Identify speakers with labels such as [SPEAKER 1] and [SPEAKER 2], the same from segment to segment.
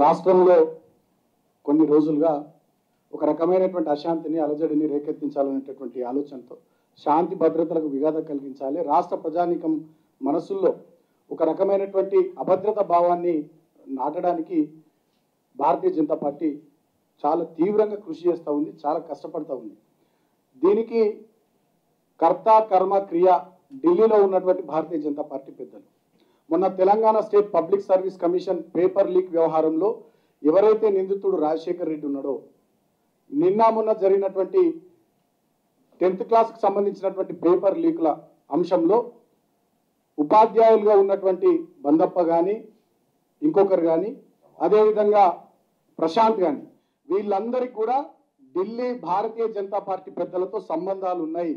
[SPEAKER 1] రాష్ట్రంలో కొన్ని రోజులుగా ఒక రకమైనటువంటి అశాంతిని అలజడిని రేకెత్తించాలనేటటువంటి ఆలోచనతో శాంతి భద్రతలకు విఘాతం కలిగించాలి రాష్ట్ర ప్రజానీకం మనసుల్లో ఒక రకమైనటువంటి అభద్రత భావాన్ని నాటడానికి భారతీయ జనతా పార్టీ చాలా తీవ్రంగా కృషి చేస్తూ ఉంది చాలా కష్టపడుతూ ఉంది దీనికి కర్త కర్మ క్రియ ఢిల్లీలో ఉన్నటువంటి భారతీయ జనతా పార్టీ పెద్దలు మొన్న Telangana state public service commission paper leak వ్యవహారంలో ఎవరైతే నిందితుడు రాజశేఖర్ రెడ్డి ఉన్నాడో నిన్న మొన్న జరిగినటువంటి టెన్త్ క్లాస్కి సంబంధించినటువంటి పేపర్ లీక్ల అంశంలో ఉపాధ్యాయులుగా ఉన్నటువంటి బందప్ప కానీ ఇంకొకరు కానీ అదేవిధంగా ప్రశాంత్ కానీ వీళ్ళందరికీ కూడా ఢిల్లీ భారతీయ జనతా పార్టీ పెద్దలతో సంబంధాలు ఉన్నాయి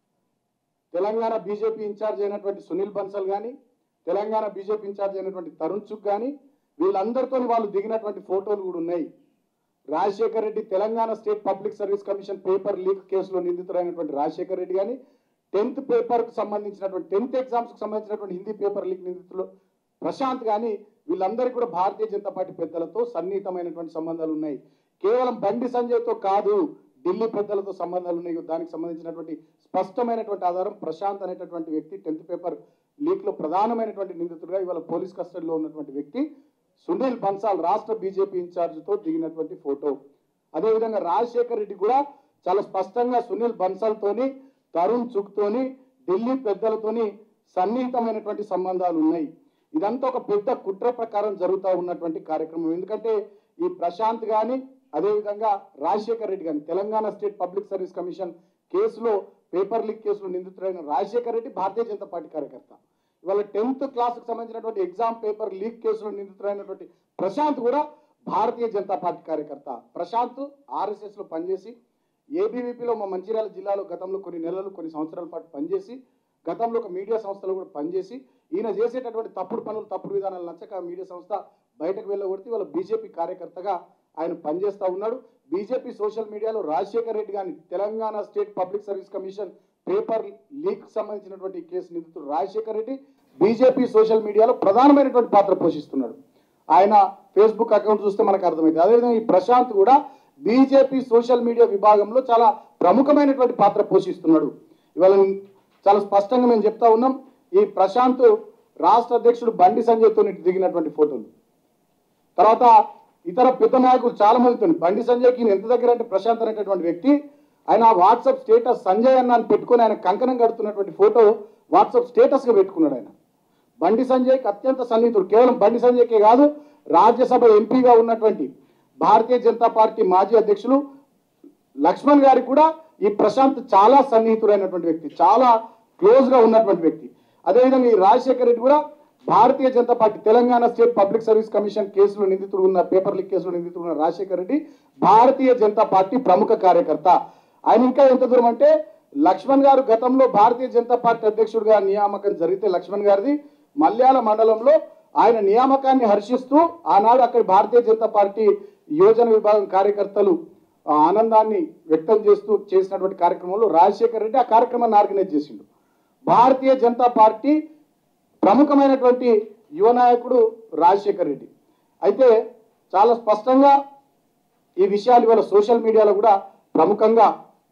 [SPEAKER 1] తెలంగాణ బీజేపీ ఇన్ఛార్జ్ అయినటువంటి సునీల్ బన్సల్ కానీ తెలంగాణ బీజేపీ ఇన్ఛార్జ్ అయినటువంటి తరుణ్ చుక్ కానీ వీళ్ళందరితో వాళ్ళు దిగినటువంటి ఫోటోలు కూడా ఉన్నాయి Rajasekhar Reddy Telangana state public service commission paper leak కేసులో నిందితుడైనటువంటి రాజశేఖర్ రెడ్డి కానీ టెన్త్ పేపర్కు సంబంధించినటువంటి టెన్త్ ఎగ్జామ్స్కి సంబంధించినటువంటి హిందీ పేపర్ లీక్ నిందితులు ప్రశాంత్ కానీ వీళ్ళందరికీ కూడా భారతీయ జనతా పార్టీ పెద్దలతో సన్నిహితమైనటువంటి సంబంధాలు ఉన్నాయి కేవలం బండి సంజయ్తో కాదు ఢిల్లీ పెద్దలతో సంబంధాలు ఉన్నాయి దానికి సంబంధించినటువంటి స్పష్టమైనటువంటి ఆధారం ప్రశాంత్ అనేటటువంటి వ్యక్తి టెన్త్ పేపర్ లీక్లో ప్రధానమైనటువంటి నిందితుడుగా ఇవాళ పోలీస్ కస్టడీలో ఉన్నటువంటి వ్యక్తి సునీల్ బన్సాల్ రాష్ట్ర బీజేపీ ఇన్ఛార్జ్తో దిగినటువంటి ఫోటో అదేవిధంగా రాజశేఖర్ రెడ్డి కూడా చాలా స్పష్టంగా సునీల్ బన్సాల్తోని తరుణ్ చుక్తోని ఢిల్లీ పెద్దలతోని సన్నిహితమైనటువంటి సంబంధాలు ఉన్నాయి ఇదంతా ఒక పెద్ద కుట్ర ప్రకారం జరుగుతూ ఉన్నటువంటి కార్యక్రమం ఎందుకంటే ఈ ప్రశాంత్ కానీ అదేవిధంగా రాజశేఖర్ రెడ్డి కానీ Telangana state public service commission కేసులో పేపర్ లీక్ కేసులో నిందితుడైన రాజశేఖర్ రెడ్డి భారతీయ జనతా పార్టీ కార్యకర్త ఇవాళ టెన్త్ క్లాస్కి సంబంధించినటువంటి ఎగ్జామ్ పేపర్ లీక్ కేసులో నిందితుడైనటువంటి ప్రశాంత్ కూడా భారతీయ జనతా పార్టీ కార్యకర్త ప్రశాంత్ ఆర్ఎస్ఎస్ లో పనిచేసి ఏబీవీపీలో మా మంచిర్యాల జిల్లాలో గతంలో కొన్ని నెలలు కొన్ని సంవత్సరాల పాటు పనిచేసి గతంలో ఒక మీడియా సంస్థలో కూడా పనిచేసి ఈయన చేసేటటువంటి తప్పుడు పనులు తప్పుడు విధానాలు నచ్చక ఆ మీడియా సంస్థ బయటకు వెళ్ళగొడితే వాళ్ళ బీజేపీ కార్యకర్తగా ఆయన పనిచేస్తూ ఉన్నాడు బీజేపీ సోషల్ మీడియాలో రాజశేఖర్ రెడ్డి గాని Telangana state public service commission paper leak సంబంధించినటువంటి కేసు నిందితుడు రాజశేఖర్ రెడ్డి బీజేపీ సోషల్ మీడియాలో ప్రధానమైనటువంటి పాత్ర పోషిస్తున్నాడు ఆయన ఫేస్బుక్ అకౌంట్ చూస్తే మనకు అర్థమైంది అదేవిధంగా ఈ ప్రశాంత్ కూడా బీజేపీ సోషల్ మీడియా విభాగంలో చాలా ప్రముఖమైనటువంటి పాత్ర పోషిస్తున్నాడు ఇవాళ చాలా స్పష్టంగా మేము చెప్తా ఉన్నాం ఈ ప్రశాంత్ రాష్ట్ర అధ్యక్షుడు బండి సంజయ్తో దిగినటువంటి ఫోటోలు తర్వాత ఇతర పెద్ద నాయకులు చాలా మందితో బండి సంజయ్కి ఈయన ఎంత దగ్గర అంటే ప్రశాంత్ అనేటటువంటి వ్యక్తి ఆయన వాట్సాప్ స్టేటస్ సంజయ్ అన్న అని పెట్టుకొని ఆయన కంకణం కడుతున్నటువంటి ఫోటో వాట్సాప్ స్టేటస్గా పెట్టుకున్నాడు ఆయన బండి సంజయ్కి అత్యంత సన్నిహితుడు కేవలం బండి సంజయ్కే కాదు రాజ్యసభ ఎంపీగా ఉన్నటువంటి భారతీయ జనతా పార్టీ మాజీ అధ్యక్షులు లక్ష్మణ్ గారికి కూడా ఈ ప్రశాంత్ చాలా సన్నిహితుడైనటువంటి వ్యక్తి చాలా క్లోజ్ గా ఉన్నటువంటి వ్యక్తి అదేవిధంగా ఈ రాజశేఖర్ రెడ్డి కూడా Bharatiya Janata party Telangana state public service commission కేసులో నిందితుడు ఉన్న పేపర్ లీక్ కేసులో నిందితుడు ఉన్న రాజశేఖర్ రెడ్డి భారతీయ జనతా పార్టీ ప్రముఖ కార్యకర్త ఆయన ఇంకా ఎంత దూరం అంటే లక్ష్మణ్ గారు గతంలో భారతీయ జనతా పార్టీ అధ్యక్షుడిగా నియామకం జరిగితే లక్ష్మణ్ గారిది మల్యాల మండలంలో ఆయన నియామకాన్ని హర్షిస్తూ ఆనాడు అక్కడ భారతీయ జనతా పార్టీ యోజన విభాగం కార్యకర్తలు ఆ ఆనందాన్ని వ్యక్తం చేస్తూ చేసినటువంటి కార్యక్రమంలో రాజశేఖర్ రెడ్డి ఆ కార్యక్రమాన్ని ఆర్గనైజ్ చేసిండు భారతీయ జనతా పార్టీ ప్రముఖమైనటువంటి యువ నాయకుడు రాజశేఖర్ రెడ్డి అయితే చాలా స్పష్టంగా ఈ విషయాలు ఇవాళ సోషల్ మీడియాలో కూడా ప్రముఖంగా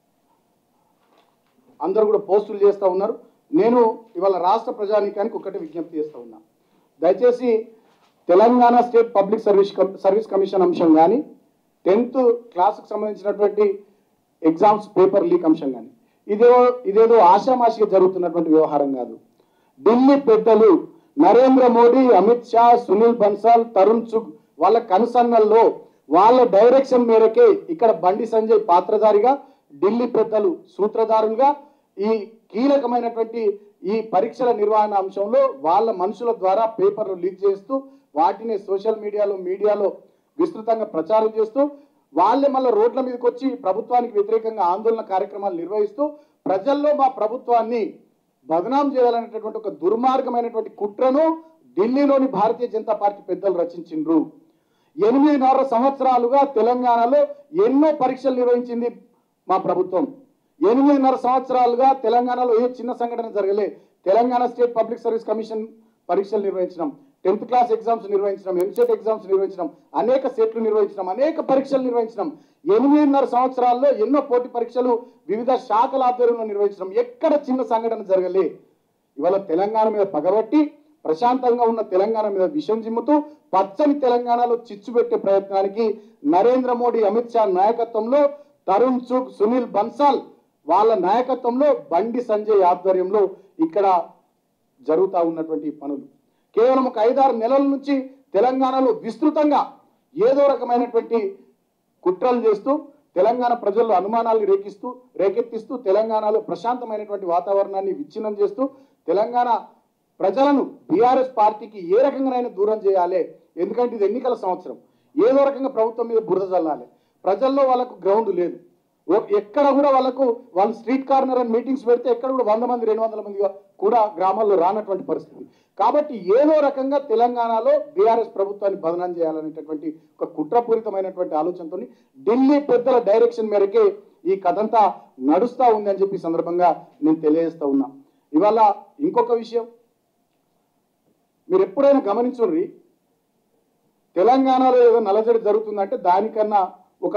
[SPEAKER 1] అందరూ కూడా పోస్టులు చేస్తూ ఉన్నారు నేను ఇవాళ రాష్ట్ర ప్రజానీకానికి ఒకటి విజ్ఞప్తి చేస్తూ ఉన్నా దయచేసి Telangana state public service com- service commission అంశం కానీ టెన్త్ క్లాస్కి సంబంధించినటువంటి ఎగ్జామ్స్ పేపర్ లీక్ అంశం కానీ ఇదే ఇదేదో ఆషామాషిగా జరుగుతున్నటువంటి వ్యవహారం కాదు ఢిల్లీ పెద్దలు నరేంద్ర మోడీ అమిత్ షా సునీల్ బన్సాల్ తరుణ్ చుగ్ వాళ్ళ కనుసన్నల్లో వాళ్ళ డైరెక్షన్ మేరకే ఇక్కడ బండి సంజయ్ పాత్రధారిగా ఢిల్లీ పెద్దలు సూత్రధారులుగా ఈ కీలకమైనటువంటి ఈ పరీక్షల నిర్వహణ అంశంలో వాళ్ళ మనుషుల ద్వారా పేపర్లు లీక్ చేస్తూ వాటిని సోషల్ మీడియాలో మీడియాలో విస్తృతంగా ప్రచారం చేస్తూ వాళ్ళే మళ్ళీ రోడ్ల మీదకి వచ్చి ప్రభుత్వానికి వ్యతిరేకంగా ఆందోళన కార్యక్రమాలు నిర్వహిస్తూ ప్రజల్లో మా ప్రభుత్వాన్ని బదనాం చేయాలనేటటువంటి ఒక దుర్మార్గమైనటువంటి కుట్రను ఢిల్లీలోని భారతీయ జనతా పార్టీ పెద్దలు రచించిండ్రు ఎనిమిదిన్నర సంవత్సరాలుగా తెలంగాణలో ఎన్నో పరీక్షలు నిర్వహించింది మా ప్రభుత్వం ఎనిమిదిన్నర సంవత్సరాలుగా తెలంగాణలో ఏ చిన్న సంఘటన జరగలే Telangana state public service commission పరీక్షలు నిర్వహించినాం టెన్త్ క్లాస్ ఎగ్జామ్స్ నిర్వహించడం ఎంసెట్ ఎగ్జామ్స్ నిర్వహించడం అనేక సెట్లు నిర్వహించడం అనేక పరీక్షలు నిర్వహించడం ఎనిమిదిన్నర సంవత్సరాల్లో ఎన్నో పోటీ పరీక్షలు వివిధ శాఖల ఆధ్వర్యంలో నిర్వహించడం ఎక్కడ చిన్న సంఘటన జరగలే ఇవాళ తెలంగాణ మీద పగబట్టి ప్రశాంతంగా ఉన్న తెలంగాణ మీద విషం జిమ్ముతూ పచ్చని తెలంగాణలో చిచ్చు పెట్టే ప్రయత్నానికి నరేంద్ర మోడీ అమిత్ షా నాయకత్వంలో తరుణ్ చుగ్ సునీల్ బన్సాల్ వాళ్ళ నాయకత్వంలో బండి సంజయ్ ఆధ్వర్యంలో ఇక్కడ జరుగుతూ ఉన్నటువంటి ఈ పనులు కేవలం ఒక ఐదారు నెలల నుంచి తెలంగాణలో విస్తృతంగా ఏదో రకమైనటువంటి కుట్రలు చేస్తూ తెలంగాణ ప్రజల్లో అనుమానాలు రేకిస్తూ రేకెత్తిస్తూ తెలంగాణలో ప్రశాంతమైనటువంటి వాతావరణాన్ని విచ్ఛిన్నం చేస్తూ తెలంగాణ ప్రజలను బీఆర్ఎస్ పార్టీకి ఏ రకంగానైనా దూరం చేయాలి ఎందుకంటే ఇది ఎన్నికల సంవత్సరం ఏదో రకంగా ప్రభుత్వం మీద బురద చల్లాలి ప్రజల్లో వాళ్ళకు గ్రౌండ్ లేదు ఓ- ఎక్కడ కూడా వాళ్ళకు వాళ్ళు స్ట్రీట్ కార్నర్ అని మీటింగ్స్ పెడితే ఎక్కడ కూడా వంద మంది రెండు వందల మంది కూడా గ్రామాల్లో రానటువంటి పరిస్థితి కాబట్టి ఏదో రకంగా తెలంగాణలో బీఆర్ఎస్ ప్రభుత్వాన్ని బదనాం చేయాలనేటటువంటి ఒక కుట్రపూరితమైనటువంటి ఆలోచనతో ఢిల్లీ పెద్దల డైరెక్షన్ మేరకే ఈ కథంతా నడుస్తూ ఉంది అని చెప్పి ఈ సందర్భంగా నేను తెలియజేస్తా ఉన్నా ఇవాళ ఇంకొక విషయం మీరు ఎప్పుడైనా గమనించుర్రి తెలంగాణలో ఏదో నలజడి జరుగుతుందంటే దానికన్నా ఒక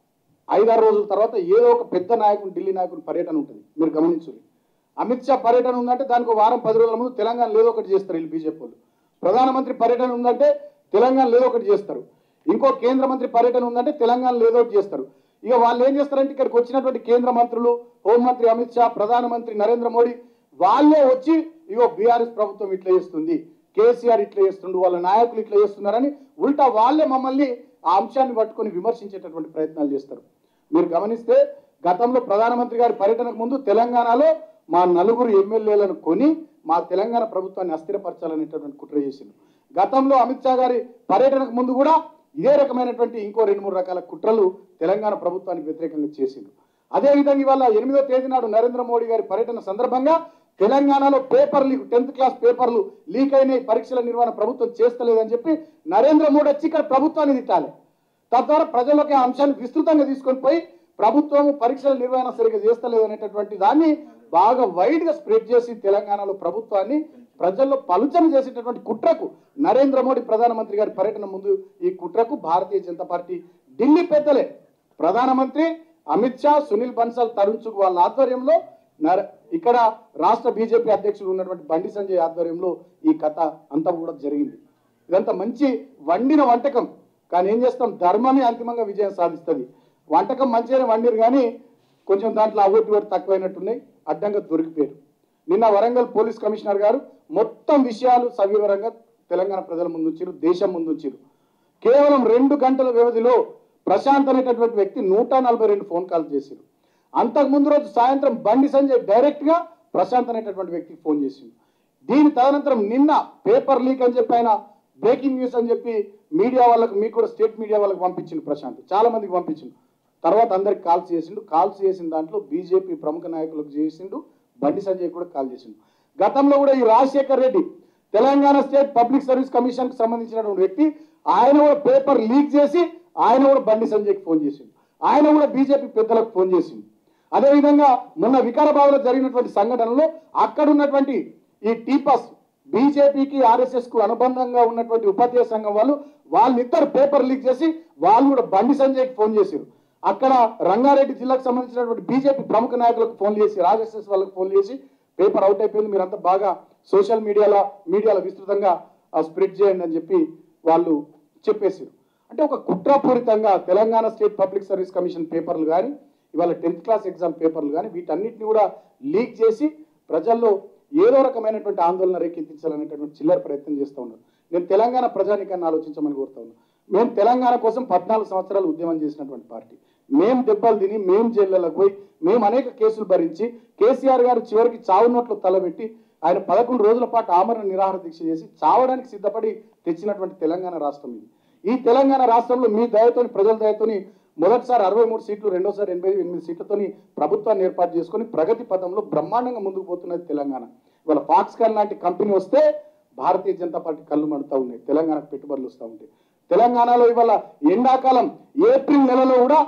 [SPEAKER 1] ఐదారు రోజుల తర్వాత ఏదో ఒక పెద్ద నాయకుడు ఢిల్లీ నాయకుడి పర్యటన ఉంటుంది మీరు గమనించుర్రి అమిత్ షా పర్యటన ఉందంటే దానికి ఒక వారం పది రోజుల ముందు తెలంగాణ లేదో ఒకటి చేస్తారు వీళ్ళు బీజేపీ వాళ్ళు ప్రధానమంత్రి పర్యటన ఉందంటే తెలంగాణ లేదో ఒకటి చేస్తారు ఇంకో కేంద్ర మంత్రి పర్యటన ఉందంటే తెలంగాణ లేదో ఒకటి చేస్తారు ఇక వాళ్ళు ఏం చేస్తారంటే ఇక్కడికి వచ్చినటువంటి కేంద్ర మంత్రులు హోంమంత్రి అమిత్ షా ప్రధానమంత్రి నరేంద్ర మోడీ వాళ్ళే వచ్చి ఇగో బీఆర్ఎస్ ప్రభుత్వం ఇట్లా చేస్తుంది కేసీఆర్ ఇట్లా చేస్తుండు వాళ్ళ నాయకులు ఇట్లా చేస్తున్నారని ఉల్టా వాళ్ళే మమ్మల్ని ఆ అంశాన్ని పట్టుకొని విమర్శించేటటువంటి ప్రయత్నాలు చేస్తారు మీరు గమనిస్తే గతంలో ప్రధానమంత్రి గారి పర్యటనకు ముందు తెలంగాణలో మా నలుగురు ఎమ్మెల్యేలను కొని మా తెలంగాణ ప్రభుత్వాన్ని అస్థిరపరచాలనేటటువంటి కుట్ర చేసింది గతంలో అమిత్ షా గారి పర్యటనకు ముందు కూడా ఇదే రకమైనటువంటి ఇంకో రెండు మూడు రకాల కుట్రలు తెలంగాణ ప్రభుత్వానికి వ్యతిరేకంగా చేసిండు అదేవిధంగా ఇవాళ ఎనిమిదో తేదీ నాడు నరేంద్ర మోడీ గారి పర్యటన సందర్భంగా తెలంగాణలో పేపర్ లీక్ టెన్త్ క్లాస్ పేపర్లు లీక్ అయినాయి పరీక్షల నిర్వహణ ప్రభుత్వం చేస్తలేదని చెప్పి నరేంద్ర మోడీ వచ్చి ఇక్కడ ప్రభుత్వాన్ని తిట్టాలి తద్వారా ప్రజలకు ఆ అంశాన్ని విస్తృతంగా తీసుకొని పోయి ప్రభుత్వం పరీక్షల నిర్వహణ సరిగ్గా చేస్తలేదు అనేటటువంటి దాన్ని బాగా వైడ్ గా స్ప్రెడ్ చేసి తెలంగాణలో ప్రభుత్వాన్ని ప్రజల్లో పలుచన చేసేటటువంటి కుట్రకు నరేంద్ర మోడీ ప్రధానమంత్రి గారి పర్యటన ముందు ఈ కుట్రకు భారతీయ జనతా పార్టీ ఢిల్లీ పెద్దలే ప్రధానమంత్రి అమిత్ షా సునీల్ బన్సాల్ తరుణ్ చుగ్ వాళ్ళ ఆధ్వర్యంలో నర ఇక్కడ రాష్ట్ర బీజేపీ అధ్యక్షుడు ఉన్నటువంటి బండి సంజయ్ ఆధ్వర్యంలో ఈ కథ అంతా కూడా జరిగింది ఇదంతా మంచి వండిన వంటకం కానీ ఏం చేస్తాం ధర్మమే అంతిమంగా విజయం సాధిస్తుంది వంటకం మంచిగానే వండిరు కానీ కొంచెం దాంట్లో అవొట్టు ఒకటి తక్కువైనట్టున్నాయి అడ్డంగా దొరికిపోయారు నిన్న వరంగల్ పోలీస్ కమిషనర్ గారు మొత్తం విషయాలు సవివరంగా తెలంగాణ ప్రజల ముందు ఉంచారు దేశం ముందు ఉంచారు కేవలం రెండు గంటల వ్యవధిలో ప్రశాంత్ అనేటటువంటి వ్యక్తి నూట నలభై రెండు ఫోన్ కాల్ చేశారు అంతకు ముందు రోజు సాయంత్రం బండి సంజయ్ డైరెక్ట్ గా ప్రశాంత్ అనేటటువంటి వ్యక్తికి ఫోన్ చేసిండు దీని తదనంతరం నిన్న పేపర్ లీక్ అని చెప్పి ఆయన బ్రేకింగ్ న్యూస్ అని చెప్పి మీడియా వాళ్ళకు మీకు కూడా స్టేట్ మీడియా వాళ్ళకి పంపించిండు ప్రశాంత్ చాలా మందికి పంపించిండు తర్వాత అందరికి కాల్స్ చేసిండు కాల్స్ చేసిన దాంట్లో బీజేపీ ప్రముఖ నాయకులకు చేసిండు బండి సంజయ్ కూడా కాల్ చేసిండు గతంలో కూడా ఈ Rajasekhar Reddy Telangana state public service commission కు సంబంధించినటువంటి వ్యక్తి ఆయన కూడా పేపర్ లీక్ చేసి ఆయన కూడా బండి సంజయ్కి ఫోన్ చేసిండు ఆయన కూడా బీజేపీ పెద్దలకు ఫోన్ చేసిండు అదేవిధంగా మొన్న వికారాబాద్ లో జరిగినటువంటి సంఘటనలో అక్కడ ఉన్నటువంటి ఈ టీపస్ బీజేపీకి ఆర్ఎస్ఎస్ కు అనుబంధంగా ఉన్నటువంటి ఉపాధ్యాయ సంఘం వాళ్ళు వాళ్ళిద్దరు పేపర్ లీక్ చేసి వాళ్ళు కూడా బండి సంజయ్కి ఫోన్ చేశారు అక్కడ రంగారెడ్డి జిల్లాకు సంబంధించినటువంటి బీజేపీ ప్రముఖ నాయకులకు ఫోన్ చేసి ఆర్ఎస్ఎస్ వాళ్ళకి ఫోన్ చేసి పేపర్ అవుట్ అయిపోయింది మీరంతా బాగా సోషల్ మీడియాలో మీడియాలో విస్తృతంగా స్ప్రెడ్ చేయండి అని చెప్పి వాళ్ళు చెప్పేసారు అంటే ఒక కుట్రపూరితంగా Telangana state public service commission పేపర్లు కానీ ఇవాళ టెన్త్ క్లాస్ ఎగ్జామ్ పేపర్లు కానీ వీటన్నిటిని కూడా లీక్ చేసి ప్రజల్లో ఏదో రకమైనటువంటి ఆందోళన రేకెత్తించాలనేటటువంటి చిల్లర ప్రయత్నం చేస్తూ ఉన్నారు నేను తెలంగాణ ప్రజానికాన్ని ఆలోచించమని కోరుతా ఉన్నాను మేము తెలంగాణ కోసం పద్నాలుగు సంవత్సరాలు ఉద్యమం చేసినటువంటి పార్టీ మేము దెబ్బలు తిని మేము జైళ్ళకు పోయి మేము అనేక కేసులు భరించి కేసీఆర్ గారు చివరికి చావు నోట్లు తలబెట్టి ఆయన పదకొండు రోజుల పాటు ఆమరణ నిరాహార దీక్ష చేసి చావడానికి సిద్ధపడి తెచ్చినటువంటి తెలంగాణ రాష్ట్రం ఇది ఈ తెలంగాణ రాష్ట్రంలో మీ దయతోని ప్రజల దయతోని మొదటిసారి అరవై మూడు సీట్లు రెండోసారి ఎనభై ఎనిమిది సీట్లతోని ప్రభుత్వాన్ని ఏర్పాటు చేసుకొని ప్రగతి పథంలో బ్రహ్మాండంగా ముందుకు పోతున్నది తెలంగాణ ఇవాళ ఫాక్స్కాన్ లాంటి కంపెనీ వస్తే భారతీయ జనతా పార్టీ కళ్ళు మండుతూ ఉన్నాయి తెలంగాణకు పెట్టుబడులు వస్తూ ఉంటాయి తెలంగాణలో ఇవాళ ఎండాకాలం ఏప్రిల్ నెలలో కూడా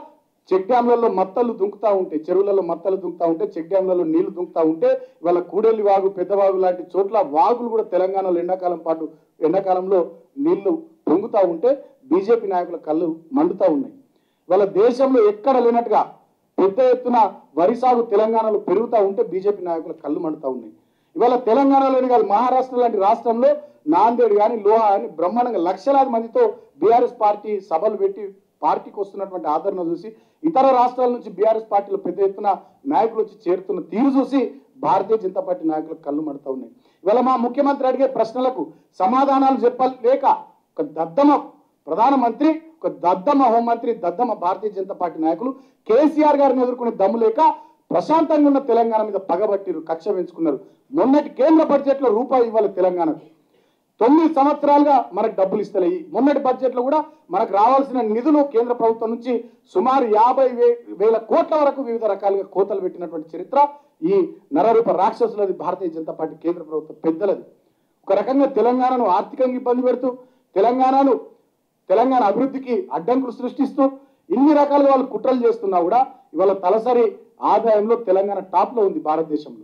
[SPEAKER 1] చెక్ డ్యాంలలో మత్తలు దుంకుతా ఉంటే చెరువులలో మత్తలు దుంకుతా ఉంటే చెక్ డ్యాంలలో నీళ్లు దుంకుతా ఉంటే ఇవాళ కూడెల్లి వాగు పెద్దవాగు లాంటి చోట్ల వాగులు కూడా తెలంగాణలో ఎండాకాలం పాటు ఎండాకాలంలో నీళ్లు పొంగుతా ఉంటే బీజేపీ నాయకుల కళ్ళు మండుతా ఉన్నాయి ఇవాళ దేశంలో ఎక్కడ లేనట్టుగా పెద్ద ఎత్తున వరి సాగు తెలంగాణలో పెరుగుతూ ఉంటే బీజేపీ నాయకుల కళ్ళు మండుతా ఉన్నాయి ఇవాళ తెలంగాణలోని కాదు మహారాష్ట్ర లాంటి రాష్ట్రంలో నాందేడ్ కానీ లోహా అని బ్రహ్మాండంగా లక్షలాది మందితో బీఆర్ఎస్ పార్టీ సభలు పెట్టి పార్టీకి వస్తున్నటువంటి ఆదరణ చూసి ఇతర రాష్ట్రాల నుంచి బీఆర్ఎస్ పార్టీలో పెద్ద ఎత్తున నాయకులు వచ్చి చేరుతున్న తీరు చూసి భారతీయ జనతా పార్టీ నాయకులకు కళ్ళు మడుతూ ఉన్నాయి ఇవాళ మా ముఖ్యమంత్రి అడిగే ప్రశ్నలకు సమాధానాలు చెప్పలేక ఒక దద్దమ ప్రధానమంత్రి ఒక దద్దమ్మ హోంమంత్రి దద్దమ్మ భారతీయ జనతా పార్టీ నాయకులు కేసీఆర్ గారిని ఎదుర్కొనే దమ్ము లేక ప్రశాంతంగా ఉన్న తెలంగాణ మీద పగబట్టిరు కక్ష పెంచుకున్నారు మొన్నటి కేంద్ర బడ్జెట్ లో రూపాయి ఇవ్వాలి తెలంగాణకు తొమ్మిది సంవత్సరాలుగా మనకు డబ్బులు ఇస్తలేయి మొన్నటి బడ్జెట్ లో కూడా మనకు రావాల్సిన నిధులు కేంద్ర ప్రభుత్వం నుంచి సుమారు యాభై వే- వేల కోట్ల వరకు వివిధ రకాలుగా కోతలు పెట్టినటువంటి చరిత్ర ఈ నరరూప రాక్షసులది భారతీయ జనతా పార్టీ కేంద్ర ప్రభుత్వం పెద్దలది ఒక రకంగా తెలంగాణను ఆర్థికంగా ఇబ్బంది పెడుతూ తెలంగాణను తెలంగాణ అభివృద్ధికి అడ్డంకులు సృష్టిస్తూ ఇన్ని రకాలుగా వాళ్ళు కుట్రలు చేస్తున్నా కూడా ఇవాళ తలసరి ఆదాయంలో తెలంగాణ టాప్ లో ఉంది భారతదేశంలో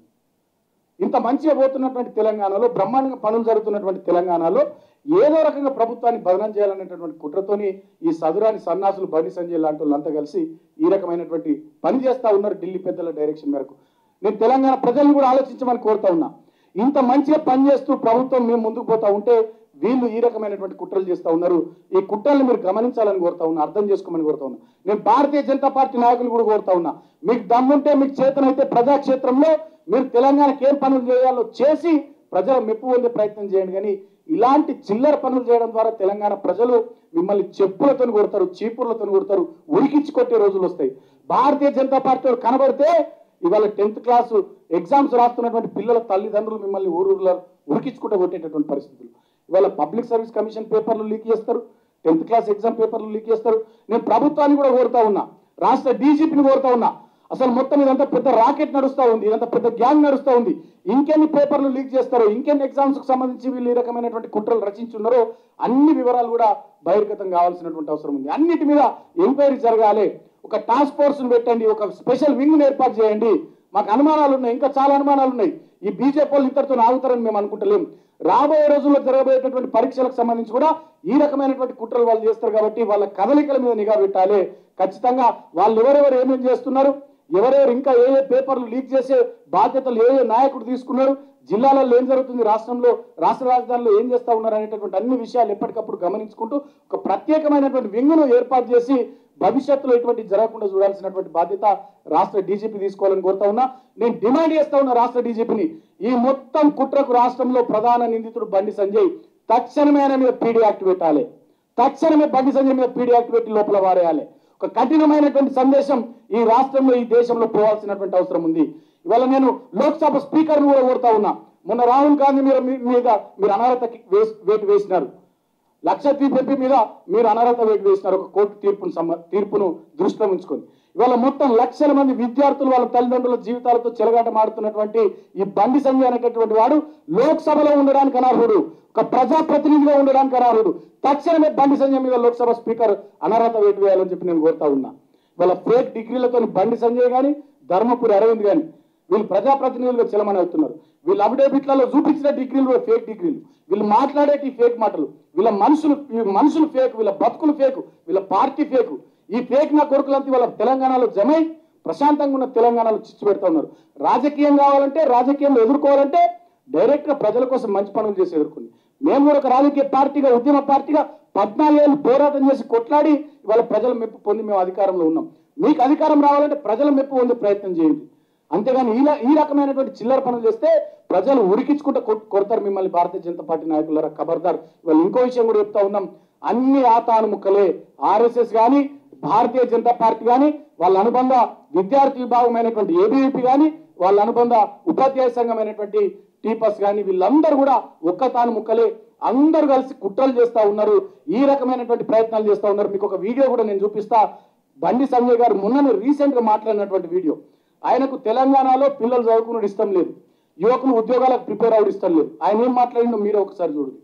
[SPEAKER 1] ఇంత మంచిగా పోతున్నటువంటి తెలంగాణలో బ్రహ్మాండంగా పనులు జరుగుతున్నటువంటి తెలంగాణలో ఏదో రకంగా ప్రభుత్వాన్ని బదనం చేయాలనేటటువంటి కుట్రతోని ఈ సదురాని సన్నాసులు బండి సంజయ్ లాంటి వాళ్ళంతా కలిసి ఈ రకమైనటువంటి పని చేస్తా ఉన్నారు ఢిల్లీ పెద్దల డైరెక్షన్ మేరకు నేను తెలంగాణ ప్రజల్ని కూడా ఆలోచించమని కోరుతా ఉన్నా ఇంత మంచిగా పనిచేస్తూ ప్రభుత్వం మేము ముందుకు పోతా ఉంటే వీళ్ళు ఈ రకమైనటువంటి కుట్రలు చేస్తా ఉన్నారు ఈ కుట్రల్ని మీరు గమనించాలని కోరుతా ఉన్నా అర్థం చేసుకోమని కోరుతా ఉన్నా నేను భారతీయ జనతా పార్టీ నాయకులు కూడా కోరుతా ఉన్నా మీకు దమ్ముంటే మీకు చేతనైతే ప్రజాక్షేత్రంలో మీరు తెలంగాణకి ఏం పనులు చేయాలో చేసి ప్రజల మెప్పు పొందే ప్రయత్నం చేయండి కానీ ఇలాంటి చిల్లర పనులు చేయడం ద్వారా తెలంగాణ ప్రజలు మిమ్మల్ని చెప్పులతో కొడతారు చీపుర్లతో కొడతారు ఉరికించి కొట్టే రోజులు వస్తాయి భారతీయ జనతా పార్టీ వాడు కనబడితే ఇవాళ టెన్త్ క్లాస్ ఎగ్జామ్స్ రాస్తున్నటువంటి పిల్లల తల్లిదండ్రులు మిమ్మల్ని ఊరూరులో ఉరికించుకుంటూ కొట్టేటటువంటి పరిస్థితులు ఇవాళ పబ్లిక్ సర్వీస్ కమిషన్ పేపర్లు లీక్ చేస్తారు టెన్త్ క్లాస్ ఎగ్జామ్ పేపర్లు లీక్ చేస్తారు నేను ప్రభుత్వాన్ని కూడా కోరుతా ఉన్నా రాష్ట్ర డీజీపీని కోరుతా ఉన్నా అసలు మొత్తం ఇదంతా పెద్ద రాకెట్ నడుస్తా ఉంది ఇదంతా పెద్ద గ్యాంగ్ నడుస్తా ఉంది ఇంకెన్ని పేపర్లు లీక్ చేస్తారో ఇంకెన్ని ఎగ్జామ్స్ కు సంబంధించి వీళ్ళు ఈ రకమైనటువంటి కుట్రలు రచించున్నారో అన్ని వివరాలు కూడా బహిర్గతం కావాల్సినటువంటి అవసరం ఉంది అన్నిటి మీద ఎంక్వైరీ జరగాలి ఒక టాస్క్ ఫోర్స్ పెట్టండి ఒక స్పెషల్ వింగ్ ఏర్పాటు చేయండి మాకు అనుమానాలు ఉన్నాయి ఇంకా చాలా అనుమానాలు ఉన్నాయి ఈ బీజేపీ వాళ్ళు ఇంతటితో ఆగుతారని మేము అనుకుంటలేం రాబోయే రోజుల్లో జరగబోయేటటువంటి పరీక్షలకు సంబంధించి కూడా ఈ రకమైనటువంటి కుట్రలు వాళ్ళు చేస్తారు కాబట్టి వాళ్ళ కదలికల మీద నిఘా పెట్టాలి ఖచ్చితంగా వాళ్ళు ఎవరెవరు ఏమేమి చేస్తున్నారు ఎవరెవరు ఇంకా ఏ ఏ పేపర్లు లీక్ చేసే బాధ్యతలు ఏ ఏ నాయకుడు తీసుకున్నారు జిల్లాలలో ఏం జరుగుతుంది రాష్ట్రంలో రాష్ట్ర రాజధానిలో ఏం చేస్తా ఉన్నారు అనేటటువంటి అన్ని విషయాలు ఎప్పటికప్పుడు గమనించుకుంటూ ఒక ప్రత్యేకమైనటువంటి వింగును ఏర్పాటు చేసి భవిష్యత్తులో ఇటువంటి జరగకుండా చూడాల్సినటువంటి బాధ్యత రాష్ట్ర డీజీపీ తీసుకోవాలని కోరుతా ఉన్నా నేను డిమాండ్ చేస్తా ఉన్నా రాష్ట్ర డీజీపీని ఈ మొత్తం కుట్రకు రాష్ట్రంలో ప్రధాన నిందితుడు బండి సంజయ్ తక్షణమే ఆయన మీద పీడీ యాక్ట్ పెట్టాలి తక్షణమే బండి సంజయ్ మీద పీడీ యాక్ట్ పెట్టి లోపల వారేయాలి ఒక కఠినమైనటువంటి సందేశం ఈ రాష్ట్రంలో ఈ దేశంలో పోవాల్సినటువంటి అవసరం ఉంది ఇవాళ నేను లోక్సభ స్పీకర్ను కూడా కోరుతా ఉన్నా మొన్న రాహుల్ గాంధీ మీద మీ- మీద మీరు అనర్హత వేసి వేటు వేసినారు లక్షద్వీప్ ఎంపీ మీద మీరు అనర్హత వేటు వేసినారు ఒక కోర్టు తీర్పును సంబ- తీర్పును దృష్టిలో ఉంచుకొని ఇవాళ మొత్తం లక్షల మంది విద్యార్థులు వాళ్ళ తల్లిదండ్రుల జీవితాలతో చెలగాటమాడుతున్నటువంటి ఈ బండి సంజయ్ అనేటటువంటి వాడు లోక్సభలో ఉండడానికి అనర్హుడు ఒక ప్రజాప్రతినిధిగా ఉండడానికి అనర్హుడు తక్షణమే బండి సంజయ్ మీద లోక్సభ స్పీకర్ అనర్హత వేటు వేయాలని చెప్పి నేను కోరుతా ఉన్నా వాళ్ళ ఫేక్ డిగ్రీలతో బండి సంజయ్ గాని ధర్మపురి అరవింద్ గాని వీళ్ళు ప్రజాప్రతినిధులుగా చెలమని అవుతున్నారు వీళ్ళ అఫిడేవిట్లలో చూపించిన డిగ్రీలు కూడా ఫేక్ డిగ్రీలు వీళ్ళు మాట్లాడేటి ఫేక్ మాటలు వీళ్ళ మనుషులు ఈ మనుషులు ఫేక్ వీళ్ళ బతుకులు ఫేక్ వీళ్ళ పార్టీ ఫేక్ ఈ ఫేక్ నా కొడుకులంతా వాళ్ళ తెలంగాణలో జమై ప్రశాంతంగా ఉన్న తెలంగాణలో చిచ్చు పెడతా ఉన్నారు రాజకీయం కావాలంటే రాజకీయంలో ఎదుర్కోవాలంటే డైరెక్ట్ గా ప్రజల కోసం మంచి పనులు చేసి ఎదుర్కొంది మేము కూడా ఒక రాజకీయ పార్టీగా ఉద్యమ పార్టీగా పద్నాలుగేళ్ళు పోరాటం చేసి కొట్లాడి ఇవాళ ప్రజల మెప్పు పొంది మేము అధికారంలో ఉన్నాం మీకు అధికారం రావాలంటే ప్రజల మెప్పు పొందే ప్రయత్నం చేయండి అంతేగాని ఈ ఈ రకమైనటువంటి చిల్లర పనులు చేస్తే ప్రజలు ఉరికించుకుంటూ కొట్- కొడతారు మిమ్మల్ని భారతీయ జనతా పార్టీ నాయకులారా ఖబర్దార్ ఇవాళ ఇంకో విషయం కూడా చెప్తా ఉన్నాం అన్ని ఆతాను ముక్కలే ఆర్ఎస్ఎస్ కానీ భారతీయ జనతా పార్టీ కానీ వాళ్ళ అనుబంధ విద్యార్థి విభాగమైనటువంటి ఏబీవీపీ కానీ వాళ్ళ అనుబంధ ఉపాధ్యాయ సంఘమైనటువంటి టీపస్ కానీ వీళ్ళందరూ కూడా ఒక్క తాను ముక్కలే అందరూ కలిసి కుట్రలు చేస్తా ఉన్నారు ఈ రకమైనటువంటి ప్రయత్నాలు చేస్తా ఉన్నారు మీకు ఒక వీడియో కూడా నేను చూపిస్తా బండి సంజయ్ గారు మొన్న రీసెంట్ గా మాట్లాడినటువంటి వీడియో ఆయనకు తెలంగాణలో పిల్లలు చదువుకున్నది ఇష్టం లేదు యువకులు ఉద్యోగాలకు ప్రిపేర్ అవ్వడం ఇష్టం లేదు ఆయన ఏం మాట్లాడిందో మీరు ఒకసారి చూడండి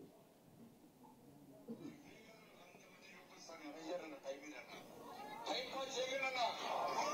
[SPEAKER 2] టైం పాస్ చేయగలనా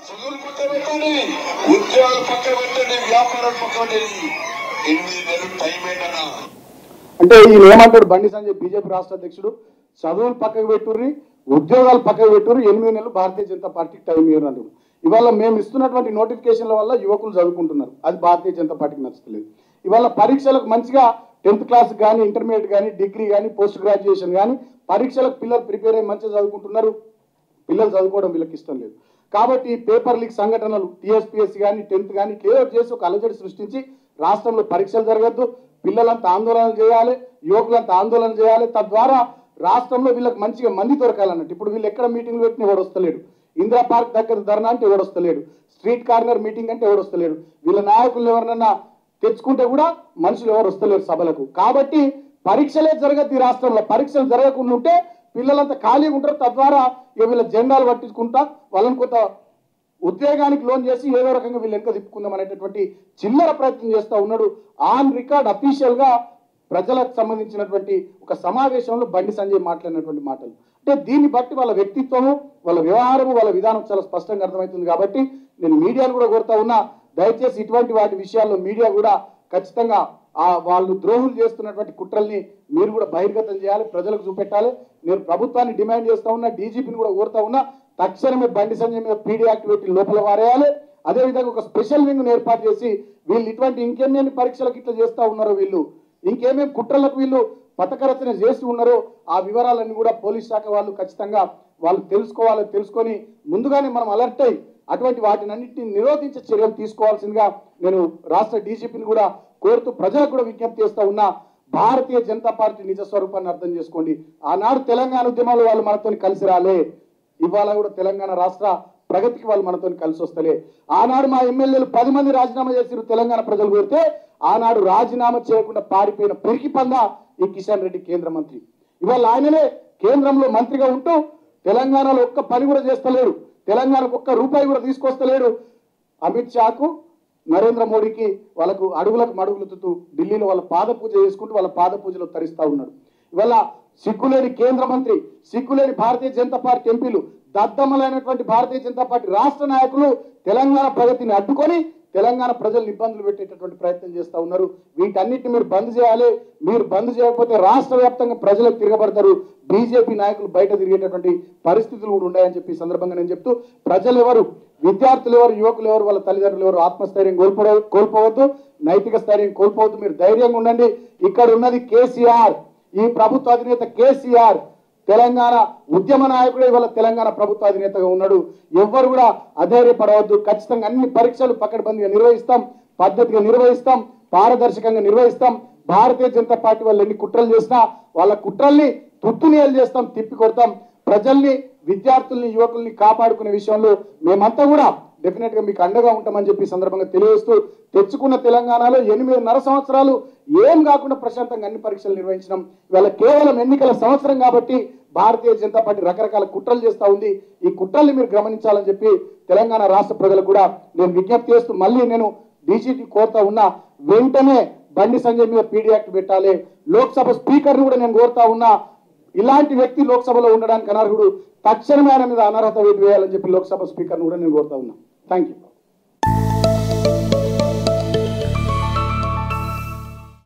[SPEAKER 2] చదువులు పక్క పెట్టండి ఉద్యోగాలు పక్క పెట్టండి వ్యాపారాలు పక్క పెట్టండి ఎనిమిది నెలలు టైం ఏంటన్నా
[SPEAKER 1] అంటే ఈయన ఏమంటాడు బండి సంజయ్ బీజేపీ రాష్ట్ర అధ్యక్షుడు చదువులు పక్కకు పెట్టుర్రి ఉద్యోగాలు పక్కకు పెట్టుర్రి ఎనిమిది నెలలు భారతీయ జనతా పార్టీకి టైం ఇయ్యరు అంటాడు ఇవాళ మేము ఇస్తున్నటువంటి నోటిఫికేషన్ల వల్ల యువకులు చదువుకుంటున్నారు అది భారతీయ జనతా పార్టీకి నచ్చలేదు ఇవాళ పరీక్షలకు మంచిగా టెన్త్ క్లాస్ కానీ ఇంటర్మీడియట్ కానీ డిగ్రీ కానీ పోస్ట్ గ్రాడ్యుయేషన్ కానీ పరీక్షలకు పిల్లలు ప్రిపేర్ అయ్యి మంచిగా చదువుకుంటున్నారు పిల్లలు చదువుకోవడం వీళ్ళకి ఇష్టం లేదు కాబట్టి పేపర్ లీక్ సంఘటనలు టీఎస్పీఎస్సీ కానీ టెన్త్ కానీ క్లియర్ చేసి ఒక అలజడి సృష్టించి రాష్ట్రంలో పరీక్షలు జరగద్దు పిల్లలంతా ఆందోళన చేయాలి యువకులంతా ఆందోళన చేయాలి తద్వారా రాష్ట్రంలో వీళ్ళకి మంచిగా మంది దొరకాలన్నట్టు ఇప్పుడు వీళ్ళు ఎక్కడ మీటింగ్లు పెట్టిన ఎవడు వస్తలేడు ఇందిరా పార్క్ దగ్గర ధర్నా అంటే ఎవడు వస్తలేడు స్ట్రీట్ కార్నర్ మీటింగ్ అంటే ఎవడు వస్తలేడు వీళ్ళ నాయకులు ఎవరినన్నా తెచ్చుకుంటే కూడా మనుషులు ఎవరు వస్తలేరు సభలకు కాబట్టి పరీక్షలే జరగద్దు ఈ రాష్ట్రంలో పరీక్షలు జరగకుండా ఉంటే పిల్లలంతా ఖాళీగా ఉంటారు తద్వారా ఇక వీళ్ళ జెండాలు పట్టించుకుంటా వాళ్ళని కొంత ఉద్వేగానికి లోన్ చేసి ఏదో రకంగా వీళ్ళు వెనక తిప్పుకుందాం అనేటటువంటి చిల్లర ప్రయత్నం చేస్తూ ఉన్నాడు ఆన్ రికార్డ్ అఫీషియల్ గా ప్రజలకు సంబంధించినటువంటి ఒక సమావేశంలో బండి సంజయ్ మాట్లాడినటువంటి మాటలు అంటే దీన్ని బట్టి వాళ్ళ వ్యక్తిత్వము వాళ్ళ వ్యవహారము వాళ్ళ విధానం చాలా స్పష్టంగా అర్థమవుతుంది కాబట్టి నేను మీడియాను కూడా కోరుతా ఉన్నా దయచేసి ఇటువంటి వాటి విషయాల్లో మీడియా కూడా ఖచ్చితంగా ఆ వాళ్ళు ద్రోహులు చేస్తున్నటువంటి కుట్రల్ని మీరు కూడా బహిర్గతం చేయాలి ప్రజలకు చూపెట్టాలి నేను ప్రభుత్వాన్ని డిమాండ్ చేస్తా ఉన్నా డీజీపీని కూడా కోరుతా ఉన్నా తక్షణమే బండి సంజయ్ మీద పీడీ యాక్టివిటీ లోపల వారేయాలి అదేవిధంగా ఒక స్పెషల్ వింగ్ ఏర్పాటు చేసి వీళ్ళు ఇటువంటి ఇంకెన్ని పరీక్షలకు ఇట్లా చేస్తా ఉన్నారో వీళ్ళు ఇంకేమేం కుట్రలకు వీళ్ళు పథకరచన చేసి ఉన్నారో ఆ వివరాలన్నీ కూడా పోలీస్ శాఖ వాళ్ళు ఖచ్చితంగా వాళ్ళు తెలుసుకోవాలి తెలుసుకొని ముందుగానే మనం అలర్ట్ అయ్యి అటువంటి వాటినన్నింటినీ నిరోధించే చర్యలు తీసుకోవాల్సిందిగా నేను రాష్ట్ర డీజీపీని కూడా కోరుతూ ప్రజలకు కూడా విజ్ఞప్తి చేస్తా ఉన్నా భారతీయ జనతా పార్టీ నిజ స్వరూపాన్ని అర్థం చేసుకోండి ఆనాడు తెలంగాణ ఉద్యమంలో వాళ్ళు మనతో కలిసి రాలే ఇవాళ కూడా తెలంగాణ రాష్ట్ర ప్రగతికి వాళ్ళు మనతో కలిసి వస్తలే ఆనాడు మా ఎమ్మెల్యేలు పది మంది రాజీనామా చేసిరు తెలంగాణ ప్రజలు కోరితే ఆనాడు రాజీనామా చేయకుండా పారిపోయిన పెరికి పంద ఈ కిషన్ రెడ్డి కేంద్ర మంత్రి ఇవాళ ఆయననే కేంద్రంలో మంత్రిగా ఉంటూ తెలంగాణలో ఒక్క పని కూడా చేస్తలేడు తెలంగాణకు ఒక్క రూపాయి కూడా తీసుకొస్తలేడు అమిత్ షాకు నరేంద్ర మోడీకి వాళ్ళకు అడుగులకు మడుగులుతుతూ ఢిల్లీలో వాళ్ళ పాద పూజ చేసుకుంటూ వాళ్ళ పాద పూజలో తరిస్తా ఉన్నాడు ఇవాళ సిగ్గులేని కేంద్ర మంత్రి సిగ్గులేని భారతీయ జనతా పార్టీ ఎంపీలు దద్దమ్మలైనటువంటి భారతీయ జనతా పార్టీ రాష్ట్ర నాయకులు తెలంగాణ ప్రగతిని అడ్డుకొని తెలంగాణ ప్రజలను ఇబ్బందులు పెట్టేటటువంటి ప్రయత్నం చేస్తా ఉన్నారు వీటన్నిటిని మీరు బంద్ చేయాలి మీరు బంద్ చేయకపోతే రాష్ట్ర వ్యాప్తంగా ప్రజలకు తిరగబడతారు బీజేపీ నాయకులు బయట తిరిగేటటువంటి పరిస్థితులు కూడా ఉన్నాయని చెప్పి ఈ సందర్భంగా నేను చెప్తూ ప్రజలు ఎవరు విద్యార్థులు ఎవరు యువకులు ఎవరు వాళ్ళ తల్లిదండ్రులు ఎవరు ఆత్మస్థైర్యం కోల్పో కోల్పోవద్దు నైతిక స్థైర్యం కోల్పోవద్దు మీరు ధైర్యంగా ఉండండి ఇక్కడ ఉన్నది కేసీఆర్ ఈ ప్రభుత్వ అధినేత కేసీఆర్ తెలంగాణ ఉద్యమ నాయకుడే ఇవాళ తెలంగాణ ప్రభుత్వ అధినేతగా ఉన్నాడు ఎవ్వరు కూడా అధైర్యపడవద్దు ఖచ్చితంగా అన్ని పరీక్షలు పకడ్బందీగా నిర్వహిస్తాం పద్ధతిగా నిర్వహిస్తాం పారదర్శకంగా నిర్వహిస్తాం భారతీయ జనతా పార్టీ వాళ్ళు ఎన్ని కుట్రలు చేసినా వాళ్ళ కుట్రల్ని తుత్తునియలు చేస్తాం తిప్పి కొడతాం ప్రజల్ని విద్యార్థుల్ని యువకుల్ని కాపాడుకునే విషయంలో మేమంతా కూడా డెఫినెట్ గా మీకు అండగా ఉంటామని చెప్పి ఈ సందర్భంగా తెలియజేస్తూ తెచ్చుకున్న తెలంగాణలో ఎనిమిదిన్నర సంవత్సరాలు ఏం కాకుండా ప్రశాంతంగా అన్ని పరీక్షలు నిర్వహించడం ఇవాళ కేవలం ఎన్నికల సంవత్సరం కాబట్టి భారతీయ జనతా పార్టీ రకరకాల కుట్రలు చేస్తా ఉంది ఈ కుట్రల్ని మీరు గమనించాలని చెప్పి తెలంగాణ రాష్ట్ర ప్రజలకు కూడా నేను విజ్ఞప్తి చేస్తూ మళ్ళీ నేను డీజీపీ కోరుతా ఉన్నా వెంటనే బండి సంజయ్ మీద పీడీ యాక్ట్ పెట్టాలి లోక్సభ స్పీకర్ని కూడా నేను కోరుతా ఉన్నా ఇలాంటి వ్యక్తి లోక్సభలో ఉండడానికి అనర్హుడు తక్షణమే ఆయన మీద అనర్హత వేటు వేయాలని చెప్పి లోక్సభ స్పీకర్ని కూడా నేను కోరుతా ఉన్నా థ్యాంక్ యూ